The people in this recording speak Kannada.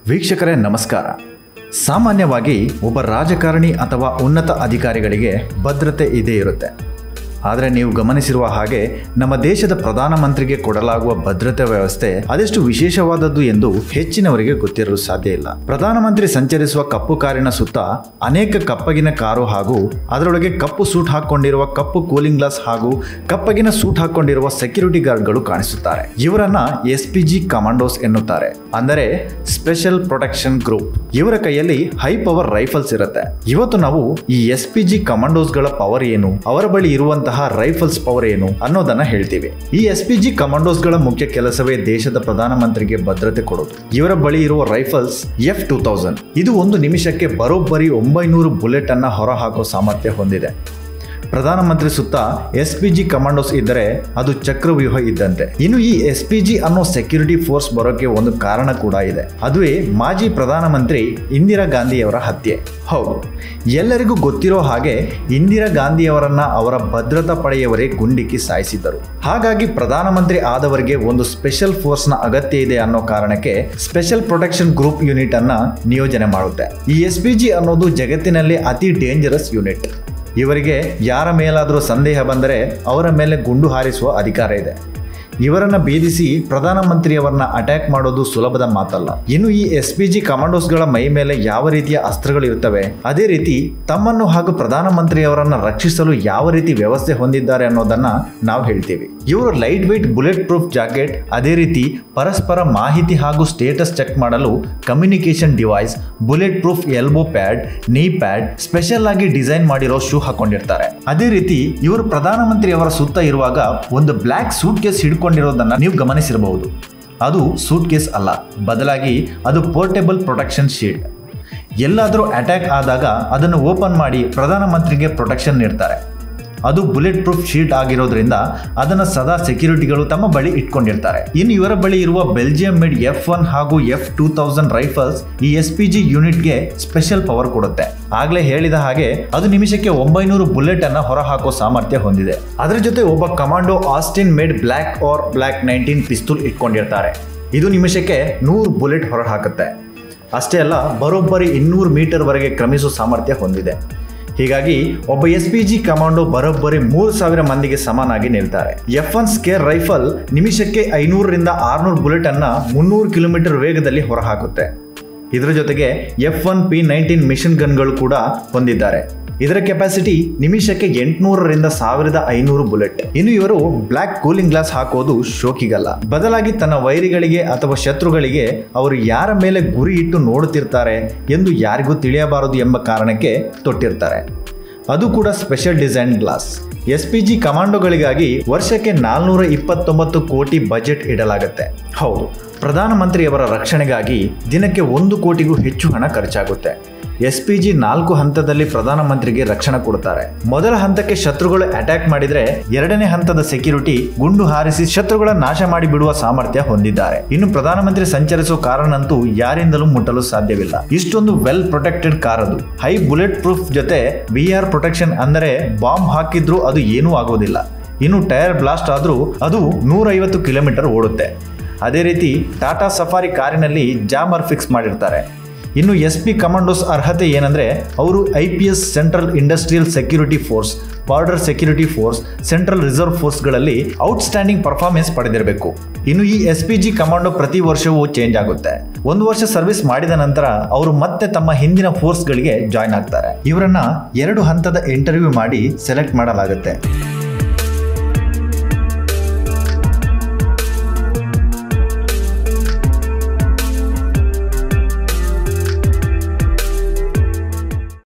ವೀಕ್ಷಕರೇ ನಮಸ್ಕಾರ ಸಾಮಾನ್ಯವಾಗಿ ಒಬ್ಬ ರಾಜಕಾರಣಿ ಅಥವಾ ಉನ್ನತ ಅಧಿಕಾರಿಗಳಿಗೆ ಭದ್ರತೆ ಇದೇ ಇರುತ್ತೆ ಆದರೆ ನೀವು ಗಮನಿಸಿರುವ ಹಾಗೆ ನಮ್ಮ ದೇಶದ ಪ್ರಧಾನಮಂತ್ರಿಗೆ ಕೊಡಲಾಗುವ ಭದ್ರತೆ ವ್ಯವಸ್ಥೆ ಅದೆಷ್ಟು ವಿಶೇಷವಾದದ್ದು ಎಂದು ಹೆಚ್ಚಿನವರಿಗೆ ಗೊತ್ತಿರಲು ಸಾಧ್ಯ ಇಲ್ಲ ಪ್ರಧಾನಮಂತ್ರಿ ಸಂಚರಿಸುವ ಕಪ್ಪು ಕಾರಿನ ಸುತ್ತ ಅನೇಕ ಕಪ್ಪಗಿನ ಕಾರು ಹಾಗೂ ಅದರೊಳಗೆ ಕಪ್ಪು ಸೂಟ್ ಹಾಕೊಂಡಿರುವ ಕಪ್ಪು ಕೂಲಿಂಗ್ ಗ್ಲಾಸ್ ಹಾಗೂ ಕಪ್ಪಗಿನ ಸೂಟ್ ಹಾಕೊಂಡಿರುವ ಸೆಕ್ಯೂರಿಟಿ ಗಾರ್ಡ್ಗಳು ಕಾಣಿಸುತ್ತಾರೆ ಇವರನ್ನ ಎಸ್ ಪಿ ಜಿ ಕಮಾಂಡೋಸ್ ಎನ್ನುತ್ತಾರೆ ಅಂದರೆ ಸ್ಪೆಷಲ್ ಪ್ರೊಟೆಕ್ಷನ್ ಗ್ರೂಪ್ ಇವರ ಕೈಯಲ್ಲಿ ಹೈ ಪವರ್ ರೈಫಲ್ಸ್ ಇರುತ್ತೆ ಇವತ್ತು ನಾವು ಈ ಎಸ್ ಪಿ ಜಿ ಕಮಾಂಡೋಸ್ಗಳ ಪವರ್ ಏನು ಅವರ ಬಳಿ ಇರುವಂತಹ ರೈಫಲ್ಸ್ ಪವರ್ ಏನು ಅನ್ನೋದನ್ನ ಹೇಳ್ತೀವಿ ಈ ಎಸ್ ಪಿ ಜಿ ಕಮಾಂಡೋಸ್ಗಳ ಮುಖ್ಯ ಕೆಲಸವೇ ದೇಶದ ಪ್ರಧಾನಮಂತ್ರಿಗೆ ಭದ್ರತೆ ಕೊಡೋದು ಇವರ ಬಳಿ ಇರುವ ರೈಫಲ್ಸ್ ಎಫ್ ಟೂ ತೌಸಂಡ್ ಇದು ಒಂದು ನಿಮಿಷಕ್ಕೆ ಬರೋಬ್ಬರಿ ಒಂಬೈನೂರು ಬುಲೆಟ್ ಅನ್ನ ಹೊರಹಾಕೋ ಸಾಮರ್ಥ್ಯ ಹೊಂದಿದೆ ಪ್ರಧಾನಮಂತ್ರಿ ಸುತ್ತ ಎಸ್ ಪಿ ಜಿ ಕಮಾಂಡೋಸ್ ಇದ್ದರೆ ಅದು ಚಕ್ರವ್ಯೂಹ ಇದ್ದಂತೆ ಇನ್ನು ಈ ಎಸ್ ಪಿ ಜಿ ಅನ್ನೋ ಸೆಕ್ಯೂರಿಟಿ ಫೋರ್ಸ್ ಬರೋಕೆ ಒಂದು ಕಾರಣ ಕೂಡ ಇದೆ ಅದುವೇ ಮಾಜಿ ಪ್ರಧಾನಮಂತ್ರಿ ಇಂದಿರಾ ಗಾಂಧಿಯವರ ಹತ್ಯೆ ಹೌದು ಎಲ್ಲರಿಗೂ ಗೊತ್ತಿರೋ ಹಾಗೆ ಇಂದಿರಾ ಗಾಂಧಿಯವರನ್ನ ಅವರ ಭದ್ರತಾ ಪಡೆಯವರೇ ಗುಂಡಿಕ್ಕಿ ಸಾಯಿಸಿದ್ದರು ಹಾಗಾಗಿ ಪ್ರಧಾನಮಂತ್ರಿ ಆದವರಿಗೆ ಒಂದು ಸ್ಪೆಷಲ್ ಫೋರ್ಸ್ನ ಅಗತ್ಯ ಇದೆ ಅನ್ನೋ ಕಾರಣಕ್ಕೆ ಸ್ಪೆಷಲ್ ಪ್ರೊಟೆಕ್ಷನ್ ಗ್ರೂಪ್ ಯೂನಿಟ್ ಅನ್ನ ನಿಯೋಜನೆ ಮಾಡುತ್ತೆ ಈ ಎಸ್ ಪಿ ಜಿ ಅನ್ನೋದು ಜಗತ್ತಿನಲ್ಲಿ ಅತಿ ಡೇಂಜರಸ್ ಯೂನಿಟ್ ಇವರಿಗೆ ಯಾರ ಮೇಲಾದರೂ ಸಂದೇಹ ಬಂದರೆ ಅವರ ಮೇಲೆ ಗುಂಡು ಹಾರಿಸುವ ಅಧಿಕಾರ ಇದೆ ಇವರನ್ನ ಭೇದಿಸಿ ಪ್ರಧಾನಮಂತ್ರಿಯವರನ್ನ ಅಟ್ಯಾಕ್ ಮಾಡೋದು ಸುಲಭದ ಮಾತಲ್ಲ ಇನ್ನು ಈ ಎಸ್ ಪಿ ಜಿ ಕಮಾಂಡೋಸ್ಗಳ ಮೈ ಮೇಲೆ ಯಾವ ರೀತಿಯ ಅಸ್ತ್ರಗಳಿರುತ್ತವೆ ಅದೇ ರೀತಿ ತಮ್ಮನ್ನು ಹಾಗೂ ಪ್ರಧಾನಮಂತ್ರಿಯವರನ್ನ ರಕ್ಷಿಸಲು ಯಾವ ರೀತಿ ವ್ಯವಸ್ಥೆ ಹೊಂದಿದ್ದಾರೆ ಅನ್ನೋದನ್ನ ನಾವು ಹೇಳ್ತೀವಿ ಇವರು light weight bullet proof jacket ಅದೇ ರೀತಿ ಪರಸ್ಪರ ಮಾಹಿತಿ ಹಾಗೂ ಸ್ಟೇಟಸ್ ಚೆಕ್ ಮಾಡಲು communication device bullet proof elbow pad knee pad special ಆಗಿ ಡಿಸೈನ್ ಮಾಡಿರೋ ಶೂ ಹಾಕೊಂಡಿರ್ತಾರೆ ಅದೇ ರೀತಿ ಇವರು ಪ್ರಧಾನಮಂತ್ರಿ ಅವರ ಸುತ್ತ ಇರುವಾಗ ಒಂದು ಬ್ಲ್ಯಾಕ್ ಸೂಟ್ ಕೇಸ್ ಹಿಡ್ಕೊಂಡಿರೋದನ್ನ ನೀವು ಗಮನಿಸಿರಬಹುದು ಅದು ಸೂಟ್ ಕೇಸ್ ಅಲ್ಲ ಬದಲಾಗಿ ಅದು ಪೋರ್ಟೇಬಲ್ ಪ್ರೊಟೆಕ್ಷನ್ ಶೀಲ್ಡ್ ಎಲ್ಲಾದರೂ ಅಟ್ಯಾಕ್ ಆದಾಗ ಅದನ್ನು ಓಪನ್ ಮಾಡಿ ಪ್ರಧಾನಮಂತ್ರಿಗೆ ಪ್ರೊಟೆಕ್ಷನ್ ನೀಡ್ತಾರೆ ಅದು ಬುಲೆಟ್ ಪ್ರೂಫ್ ಶೀಟ್ ಆಗಿರೋದ್ರಿಂದ ಅದನ್ನು ಸದಾ ಸೆಕ್ಯೂರಿಟಿಗಳು ತಮ್ಮ ಬಳಿ ಇಟ್ಕೊಂಡಿರ್ತಾರೆ ಇನ್ನು ಇವರ ಬಳಿ ಇರುವ ಬೆಲ್ಜಿಯಂ ಮೇಡ್ ಎಫ್ ಒನ್ ಹಾಗೂ ಎಫ್ ಟೂ ತೌಸಂಡ್ ರೈಫಲ್ಸ್ ಈ ಎಸ್ ಪಿ ಜಿ ಯೂನಿಟ್ಗೆ ಸ್ಪೆಷಲ್ ಪವರ್ ಕೊಡುತ್ತೆ ಆಗ್ಲೇ ಹೇಳಿದ ಹಾಗೆ ಅದು ನಿಮಿಷಕ್ಕೆ ಒಂಬೈನೂರು ಬುಲೆಟ್ ಅನ್ನ ಹೊರಹಾಕೋ ಸಾಮರ್ಥ್ಯ ಹೊಂದಿದೆ ಅದರ ಜೊತೆ ಒಬ್ಬ commando Austin made black R black nineteen pistol ಇಟ್ಕೊಂಡಿರ್ತಾರೆ ಇದು ನಿಮಿಷಕ್ಕೆ ನೂರು ಬುಲೆಟ್ ಹೊರಹಾಕುತ್ತೆ ಅಷ್ಟೇ ಅಲ್ಲ ಬರೋಬ್ಬರಿ ಇನ್ನೂರು ಮೀಟರ್ವರೆಗೆ ಕ್ರಮಿಸೋ ಸಾಮರ್ಥ್ಯ ಹೊಂದಿದೆ ಹೀಗಾಗಿ ಒಬ್ಬ ಎಸ್ ಪಿ ಜಿ ಕಮಾಂಡೋ ಬರೋಬ್ಬರಿ ಮೂರು ಸಾವಿರ ಮಂದಿಗೆ ಸಮನಾಗಿ ನಿಲ್ತಾರೆ ಎಫ್ ಒನ್ ಸ್ಕೇರ್ ರೈಫಲ್ ನಿಮಿಷಕ್ಕೆ ಐನೂರರಿಂದ ಆರ್ನೂರು ಬುಲೆಟ್ ಅನ್ನ ಮುನ್ನೂರು ಕಿಲೋಮೀಟರ್ ವೇಗದಲ್ಲಿ ಹೊರಹಾಕುತ್ತೆ ಇದರ ಜೊತೆಗೆ F one P nineteen machine ಗನ್ಗಳು ಕೂಡ ಹೊಂದಿದ್ದಾರೆ ಇದರ ಕೆಪಾಸಿಟಿ ನಿಮಿಷಕ್ಕೆ ಎಂಟುನೂರರಿಂದ ಸಾವಿರದ ಐನೂರು ಬುಲೆಟ್ ಇನ್ನು ಇವರು ಬ್ಲ್ಯಾಕ್ ಕೂಲಿಂಗ್ ಗ್ಲಾಸ್ ಹಾಕೋದು ಶೋಕಿಗಲ್ಲ ಬದಲಾಗಿ ತನ್ನ ವೈರಿಗಳಿಗೆ ಅಥವಾ ಶತ್ರುಗಳಿಗೆ ಅವರು ಯಾರ ಮೇಲೆ ಗುರಿ ಇಟ್ಟು ನೋಡುತ್ತಿರ್ತಾರೆ ಎಂದು ಯಾರಿಗೂ ತಿಳಿಯಬಾರದು ಎಂಬ ಕಾರಣಕ್ಕೆ ತೊಟ್ಟಿರ್ತಾರೆ ಅದು ಕೂಡ special design glass S P G ಕಮಾಂಡೋಗಳಿಗಾಗಿ ವರ್ಷಕ್ಕೆ ನಾಲ್ನೂರ ಇಪ್ಪತ್ತೊಂಬತ್ತು ಕೋಟಿ ಬಜೆಟ್ ಇಡಲಾಗುತ್ತೆ ಹೌದು ಪ್ರಧಾನಮಂತ್ರಿಯವರ ರಕ್ಷಣೆಗಾಗಿ ದಿನಕ್ಕೆ ಒಂದು ಕೋಟಿಗೂ ಹೆಚ್ಚು ಹಣ ಖರ್ಚಾಗುತ್ತೆ ಎಸ್ ಪಿ ಜಿ ನಾಲ್ಕು ಹಂತದಲ್ಲಿ ಪ್ರಧಾನಮಂತ್ರಿಗೆ ರಕ್ಷಣೆ ಕೊಡುತ್ತಾರೆ ಮೊದಲ ಹಂತಕ್ಕೆ ಶತ್ರುಗಳು ಅಟ್ಯಾಕ್ ಮಾಡಿದ್ರೆ ಎರಡನೇ ಹಂತದ ಸೆಕ್ಯೂರಿಟಿ ಗುಂಡು ಹಾರಿಸಿ ಶತ್ರುಗಳ ನಾಶ ಮಾಡಿ ಬಿಡುವ ಸಾಮರ್ಥ್ಯ ಹೊಂದಿದ್ದಾರೆ ಇನ್ನು ಪ್ರಧಾನಮಂತ್ರಿ ಸಂಚರಿಸುವ ಕಾರನಂತೂ ಯಾರಿಂದಲೂ ಮುಟ್ಟಲು ಸಾಧ್ಯವಿಲ್ಲ ಇಷ್ಟೊಂದು ವೆಲ್ ಪ್ರೊಟೆಕ್ಟೆಡ್ ಕಾರ್ ಅದು ಹೈ ಬುಲೆಟ್ ಪ್ರೂಫ್ ಜೊತೆ ವಿ ಆರ್ ಪ್ರೊಟೆಕ್ಷನ್ ಅಂದರೆ ಬಾಂಬ್ ಹಾಕಿದ್ರೂ ಅದು ಏನೂ ಆಗೋದಿಲ್ಲ ಇನ್ನು ಟೈರ್ ಬ್ಲಾಸ್ಟ್ ಆದರೂ ಅದು ನೂರೈವತ್ತು ಕಿಲೋಮೀಟರ್ ಓಡುತ್ತೆ ಅದೇ ರೀತಿ ಟಾಟಾ ಸಫಾರಿ ಕಾರಿನಲ್ಲಿ ಜಾಮರ್ ಫಿಕ್ಸ್ ಮಾಡಿರ್ತಾರೆ ಇನ್ನು ಎಸ್ ಪಿ ಕಮಾಂಡೋಸ್ ಅರ್ಹತೆ ಏನಂದ್ರೆ ಅವರು I P S central industrial security force border security force central reserve ಫೋರ್ಸ್ಗಳಲ್ಲಿ ಔಟ್ಸ್ಟ್ಯಾಂಡಿಂಗ್ ಪರ್ಫಾರ್ಮೆನ್ಸ್ ಪಡೆದಿರಬೇಕು ಇನ್ನು ಈ ಎಸ್ ಪಿ ಜಿ ಕಮಾಂಡೋ ಪ್ರತಿ ವರ್ಷವೂ ಚೇಂಜ್ ಆಗುತ್ತೆ ಒಂದು ವರ್ಷ ಸರ್ವಿಸ್ ಮಾಡಿದ ನಂತರ ಅವರು ಮತ್ತೆ ತಮ್ಮ ಹಿಂದಿನ ಫೋರ್ಸ್ಗಳಿಗೆ ಜಾಯ್ನ್ ಆಗ್ತಾರೆ ಇವರನ್ನ ಎರಡು ಹಂತದ ಇಂಟರ್ವ್ಯೂ ಮಾಡಿ ಸೆಲೆಕ್ಟ್ ಮಾಡಲಾಗುತ್ತೆ